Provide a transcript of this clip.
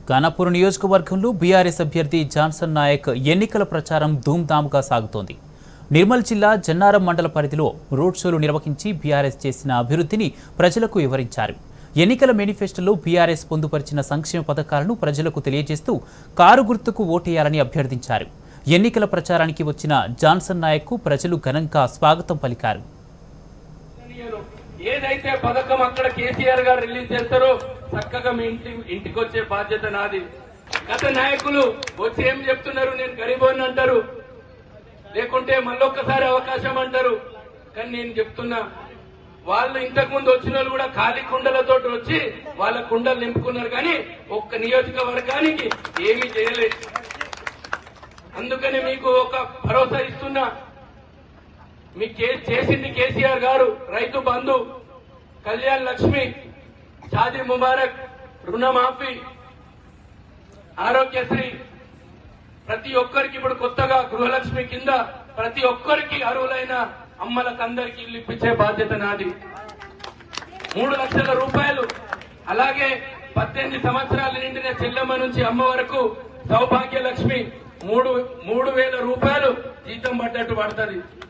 ఘానాపూర్ నియోజకవర్గంలో బీఆర్ఎస్ అభ్యర్థి జాన్సన్ నాయక్ ఎన్నికల ప్రచారం ధూమ్ధామ్గా సాగుతోంది నిర్మల్ జిల్లా జన్నారం మండల పరిధిలో రోడ్ షోలు నిర్వహించి బీఆర్ఎస్ చేసిన అభివృద్ధిని ప్రజలకు వివరించారు ఎన్నికల మేనిఫెస్టోలో బీఆర్ఎస్ పొందుపరిచిన సంక్షేమ పథకాలను ప్రజలకు తెలియజేస్తూ కారు గుర్తుకు ఓటేయాలని అభ్యర్థించారు ఎన్నికల ప్రచారానికి వచ్చిన జాన్సన్ నాయక్కు ప్రజలు ఘనంగా స్వాగతం పలికారు చేయను. ఏదైతే పథకం అక్కడ కేసీఆర్ గారు రిలీజ్ చేస్తారో చక్కగా మీ ఇంటి ఇంటికి వచ్చే బాధ్యత నాది గత నాయకులు వచ్చి ఏం చెప్తున్నారు నేను గరీబోని అంటారు లేకుంటే మళ్ళొక్కసారి అవకాశం అంటారు కానీ నేను చెప్తున్నా వాళ్ళు ఇంతకు ముందు వచ్చిన వాళ్ళు కూడా ఖాళీ కుండలతో వచ్చి వాళ్ళ కుండలు నింపుకున్నారు కానీ ఒక్క నియోజకవర్గానికి ఏమీ చేయలేదు అందుకని మీకు ఒక భరోసా ఇస్తున్నా మీ కే- చేసింది కేసీఆర్ గారు రైతు బంధు కళ్యాణ్ లక్ష్మి షాదీ ముబారక్ రుణమాఫీ ఆరోగ్యశ్రీ ప్రతి ఒక్కరికి ఇప్పుడు కొత్తగా గృహలక్ష్మి కింద ప్రతి ఒక్కరికి అర్హులైన అమ్మలకు అందరికి ఇల్లు ఇప్పించే బాధ్యత నాది మూడు లక్షల రూపాయలు అలాగే పద్దెనిమిది సంవత్సరాల నిండిన చెల్లెమ్మ నుంచి అమ్మ వరకు సౌభాగ్య లక్ష్మి మూడు మూడు వేల రూపాయలు జీతం పడ్డట్టు పడుతుంది